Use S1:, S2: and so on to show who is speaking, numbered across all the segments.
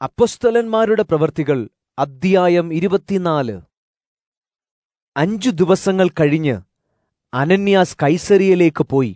S1: അപ്പസ്തലന്മാരുടെ പ്രവൃത്തികൾ അദ്ധ്യായം ഇരുപത്തിനാല് അഞ്ചു ദിവസങ്ങൾ കഴിഞ്ഞ് അനന്യാസ് കൈസരിയയിലേക്ക് പോയി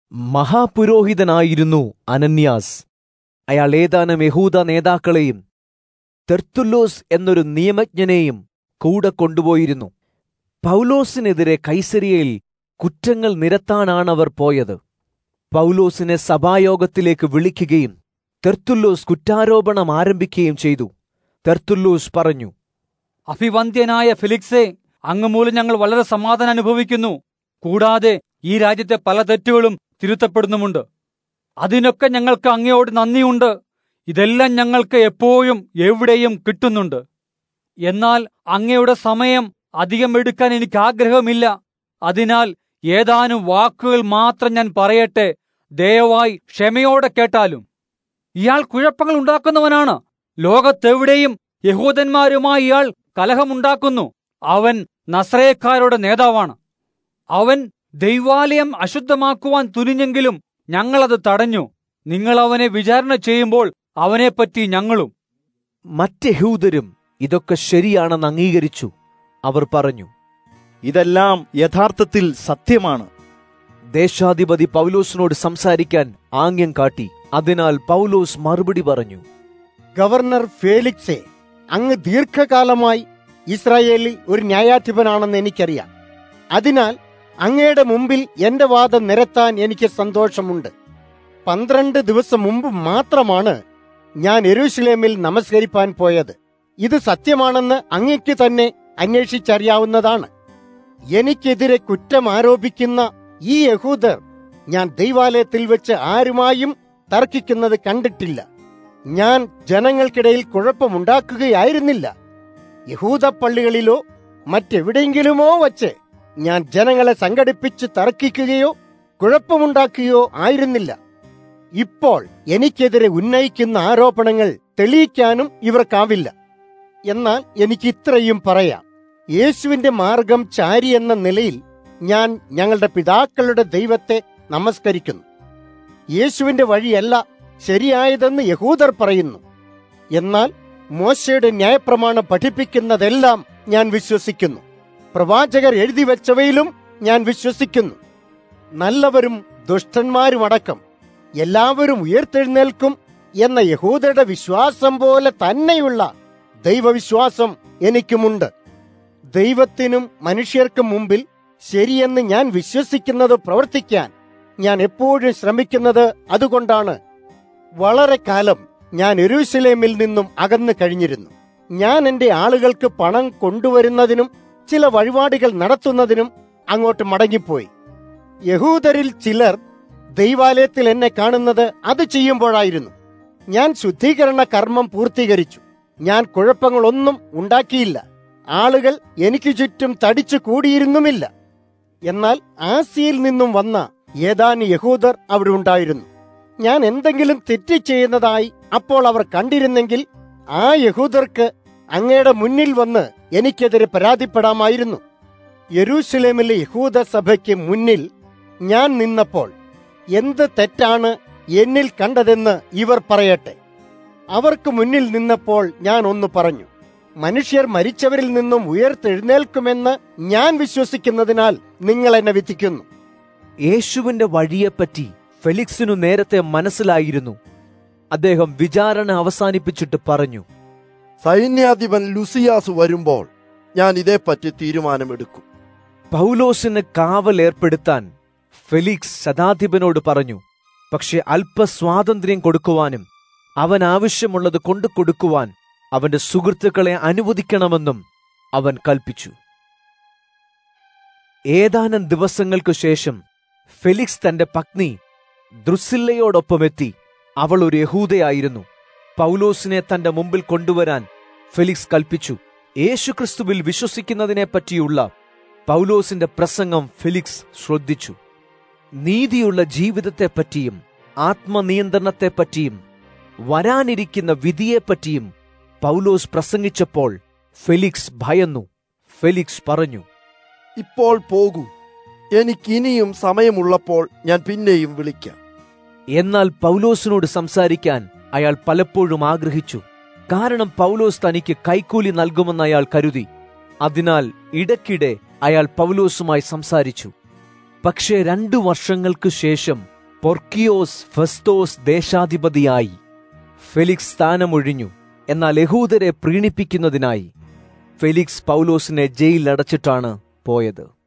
S1: മഹാപുരോഹിതനായിരുന്നു അനന്യാസ് അയാൾ ഏതാനും യഹൂദ നേതാക്കളെയും തെർത്തുല്ലോസ് എന്നൊരു നിയമജ്ഞനെയും കൂടെ കൊണ്ടുപോയിരുന്നു പൗലോസിനെതിരെ കൈസരിയയിൽ കുറ്റങ്ങൾ നിരത്താനാണവർ പോയത് പൗലോസിനെ സഭായോഗത്തിലേക്ക് വിളിക്കുകയും തെർത്തുല്ലോസ് കുറ്റാരോപണം ആരംഭിക്കുകയും ചെയ്തു തെർത്തുല്ലോസ് പറഞ്ഞു
S2: അഭിവന്ദ്യനായ ഫിലിക്സെ അങ്ങ് മൂലം ഞങ്ങൾ വളരെ സമാധാനം അനുഭവിക്കുന്നു കൂടാതെ ഈ രാജ്യത്തെ പല തെറ്റുകളും തിരുത്തപ്പെടുന്നുമുണ്ട് അതിനൊക്കെ ഞങ്ങൾക്ക് അങ്ങയോട് നന്ദിയുണ്ട് ഇതെല്ലാം ഞങ്ങൾക്ക് എപ്പോഴും എവിടെയും കിട്ടുന്നുണ്ട് എന്നാൽ അങ്ങയുടെ സമയം അധികം എടുക്കാൻ എനിക്ക് ആഗ്രഹമില്ല അതിനാൽ ഏതാനും വാക്കുകൾ മാത്രം ഞാൻ പറയട്ടെ ദയവായി ക്ഷമയോടെ കേട്ടാലും ഇയാൾ കുഴപ്പങ്ങൾ ഉണ്ടാക്കുന്നവനാണ് ലോകത്തെവിടെയും യഹൂദന്മാരുമായി ഇയാൾ കലഹമുണ്ടാക്കുന്നു അവൻ നസ്രയക്കാരുടെ നേതാവാണ് അവൻ ദൈവാലയം അശുദ്ധമാക്കുവാൻ തുനിഞ്ഞെങ്കിലും ഞങ്ങളത് തടഞ്ഞു നിങ്ങൾ അവനെ വിചാരണ ചെയ്യുമ്പോൾ അവനെപ്പറ്റി ഞങ്ങളും
S1: മറ്റ് യഹൂദരും ഇതൊക്കെ ശരിയാണെന്ന് അംഗീകരിച്ചു അവർ പറഞ്ഞു
S3: ഇതെല്ലാം യഥാർത്ഥത്തിൽ സത്യമാണ്
S1: ദേശാധിപതി പൗലോസിനോട് സംസാരിക്കാൻ ആംഗ്യം കാട്ടി അതിനാൽ പൗലോസ് മറുപടി പറഞ്ഞു
S4: ഗവർണർ ഫേലിക്സെ അങ്ങ് ദീർഘകാലമായി ഇസ്രായേലിൽ ഒരു ന്യായാധിപനാണെന്ന് എനിക്കറിയാം അതിനാൽ അങ്ങയുടെ മുമ്പിൽ എന്റെ വാദം നിരത്താൻ എനിക്ക് സന്തോഷമുണ്ട് പന്ത്രണ്ട് ദിവസം മുമ്പ് മാത്രമാണ് ഞാൻ എരുഷലേമിൽ നമസ്കരിപ്പാൻ പോയത് ഇത് സത്യമാണെന്ന് അങ്ങയ്ക്ക് തന്നെ അന്വേഷിച്ചറിയാവുന്നതാണ് എനിക്കെതിരെ കുറ്റം ആരോപിക്കുന്ന ഈ യഹൂദർ ഞാൻ ദൈവാലയത്തിൽ വെച്ച് ആരുമായും തർക്കിക്കുന്നത് കണ്ടിട്ടില്ല ഞാൻ ജനങ്ങൾക്കിടയിൽ കുഴപ്പമുണ്ടാക്കുകയായിരുന്നില്ല യഹൂദ പള്ളികളിലോ മറ്റെവിടെയെങ്കിലുമോ വച്ച് ഞാൻ ജനങ്ങളെ സംഘടിപ്പിച്ച് തർക്കിക്കുകയോ കുഴപ്പമുണ്ടാക്കുകയോ ആയിരുന്നില്ല ഇപ്പോൾ എനിക്കെതിരെ ഉന്നയിക്കുന്ന ആരോപണങ്ങൾ തെളിയിക്കാനും ഇവർക്കാവില്ല എന്നാൽ എനിക്ക് ഇത്രയും പറയാം യേശുവിന്റെ മാർഗം ചാരി എന്ന നിലയിൽ ഞാൻ ഞങ്ങളുടെ പിതാക്കളുടെ ദൈവത്തെ നമസ്കരിക്കുന്നു യേശുവിന്റെ വഴിയല്ല ശരിയായതെന്ന് യഹൂദർ പറയുന്നു എന്നാൽ മോശയുടെ ന്യായപ്രമാണം പഠിപ്പിക്കുന്നതെല്ലാം ഞാൻ വിശ്വസിക്കുന്നു പ്രവാചകർ എഴുതി വെച്ചവയിലും ഞാൻ വിശ്വസിക്കുന്നു നല്ലവരും ദുഷ്ടന്മാരുമടക്കം എല്ലാവരും ഉയർത്തെഴുന്നേൽക്കും എന്ന യഹൂദരുടെ വിശ്വാസം പോലെ തന്നെയുള്ള ദൈവവിശ്വാസം എനിക്കുമുണ്ട് ദൈവത്തിനും മനുഷ്യർക്കും മുമ്പിൽ ശരിയെന്ന് ഞാൻ വിശ്വസിക്കുന്നത് പ്രവർത്തിക്കാൻ ഞാൻ എപ്പോഴും ശ്രമിക്കുന്നത് അതുകൊണ്ടാണ് വളരെ കാലം ഞാൻ എരുസലേമിൽ നിന്നും അകന്നു കഴിഞ്ഞിരുന്നു ഞാൻ എന്റെ ആളുകൾക്ക് പണം കൊണ്ടുവരുന്നതിനും ചില വഴിപാടുകൾ നടത്തുന്നതിനും അങ്ങോട്ട് മടങ്ങിപ്പോയി യഹൂദരിൽ ചിലർ ദൈവാലയത്തിൽ എന്നെ കാണുന്നത് അത് ചെയ്യുമ്പോഴായിരുന്നു ഞാൻ ശുദ്ധീകരണ കർമ്മം പൂർത്തീകരിച്ചു ഞാൻ കുഴപ്പങ്ങളൊന്നും ഉണ്ടാക്കിയില്ല ആളുകൾ എനിക്ക് ചുറ്റും തടിച്ചു കൂടിയിരുന്നുമില്ല എന്നാൽ ആസിയിൽ നിന്നും വന്ന ഏതാനും യഹൂദർ അവിടെ ഉണ്ടായിരുന്നു ഞാൻ എന്തെങ്കിലും തെറ്റ് ചെയ്യുന്നതായി അപ്പോൾ അവർ കണ്ടിരുന്നെങ്കിൽ ആ യഹൂദർക്ക് അങ്ങയുടെ മുന്നിൽ വന്ന് എനിക്കെതിരെ പരാതിപ്പെടാമായിരുന്നു യെരൂശലേമിലെ യഹൂദ സഭയ്ക്ക് മുന്നിൽ ഞാൻ നിന്നപ്പോൾ എന്ത് തെറ്റാണ് എന്നിൽ കണ്ടതെന്ന് ഇവർ പറയട്ടെ അവർക്ക് മുന്നിൽ നിന്നപ്പോൾ ഞാൻ ഒന്ന് പറഞ്ഞു മനുഷ്യർ മരിച്ചവരിൽ നിന്നും ഉയർത്തെഴുന്നേൽക്കുമെന്ന് ഞാൻ വിശ്വസിക്കുന്നതിനാൽ നിങ്ങൾ എന്നെ വിധിക്കുന്നു
S1: യേശുവിന്റെ വഴിയെപ്പറ്റി ഫെലിക്സിനു നേരത്തെ മനസ്സിലായിരുന്നു അദ്ദേഹം വിചാരണ അവസാനിപ്പിച്ചിട്ട് പറഞ്ഞു
S5: സൈന്യാധിപൻ ലുസിയാസ് വരുമ്പോൾ ഞാൻ ഇതേപ്പറ്റി തീരുമാനമെടുക്കും
S1: പൗലോസിന് കാവൽ ഏർപ്പെടുത്താൻ ഫെലിക്സ് ശതാധിപനോട് പറഞ്ഞു പക്ഷെ അല്പ സ്വാതന്ത്ര്യം കൊടുക്കുവാനും അവൻ ആവശ്യമുള്ളത് കൊണ്ടു കൊടുക്കുവാൻ അവന്റെ സുഹൃത്തുക്കളെ അനുവദിക്കണമെന്നും അവൻ കൽപ്പിച്ചു ഏതാനും ദിവസങ്ങൾക്കു ശേഷം ഫെലിക്സ് തന്റെ പത്നി ദൃസില്ലയോടൊപ്പമെത്തി അവൾ ഒരു യഹൂദയായിരുന്നു പൗലോസിനെ തന്റെ മുമ്പിൽ കൊണ്ടുവരാൻ ഫെലിക്സ് കൽപ്പിച്ചു യേശുക്രിസ്തുവിൽ വിശ്വസിക്കുന്നതിനെ പറ്റിയുള്ള പൗലോസിന്റെ പ്രസംഗം ഫെലിക്സ് ശ്രദ്ധിച്ചു നീതിയുള്ള ജീവിതത്തെപ്പറ്റിയും ആത്മനിയന്ത്രണത്തെപ്പറ്റിയും വരാനിരിക്കുന്ന വിധിയെപ്പറ്റിയും പൗലോസ് പ്രസംഗിച്ചപ്പോൾ ഫെലിക്സ് ഭയന്നു ഫെലിക്സ് പറഞ്ഞു
S5: ഇപ്പോൾ പോകൂ എനിക്കിനിയും സമയമുള്ളപ്പോൾ ഞാൻ പിന്നെയും വിളിക്കാം
S1: എന്നാൽ പൗലോസിനോട് സംസാരിക്കാൻ അയാൾ പലപ്പോഴും ആഗ്രഹിച്ചു കാരണം പൗലോസ് തനിക്ക് കൈക്കൂലി നൽകുമെന്ന് അയാൾ കരുതി അതിനാൽ ഇടയ്ക്കിടെ അയാൾ പൗലോസുമായി സംസാരിച്ചു പക്ഷേ രണ്ടു വർഷങ്ങൾക്കു ശേഷം പൊർക്കിയോസ് ഫെസ്തോസ് ദേശാധിപതിയായി ഫെലിക്സ് സ്ഥാനമൊഴിഞ്ഞു എന്നാൽ യഹൂദരെ പ്രീണിപ്പിക്കുന്നതിനായി ഫെലിക്സ് പൗലോസിനെ ജയിലിലടച്ചിട്ടാണ് പോയത്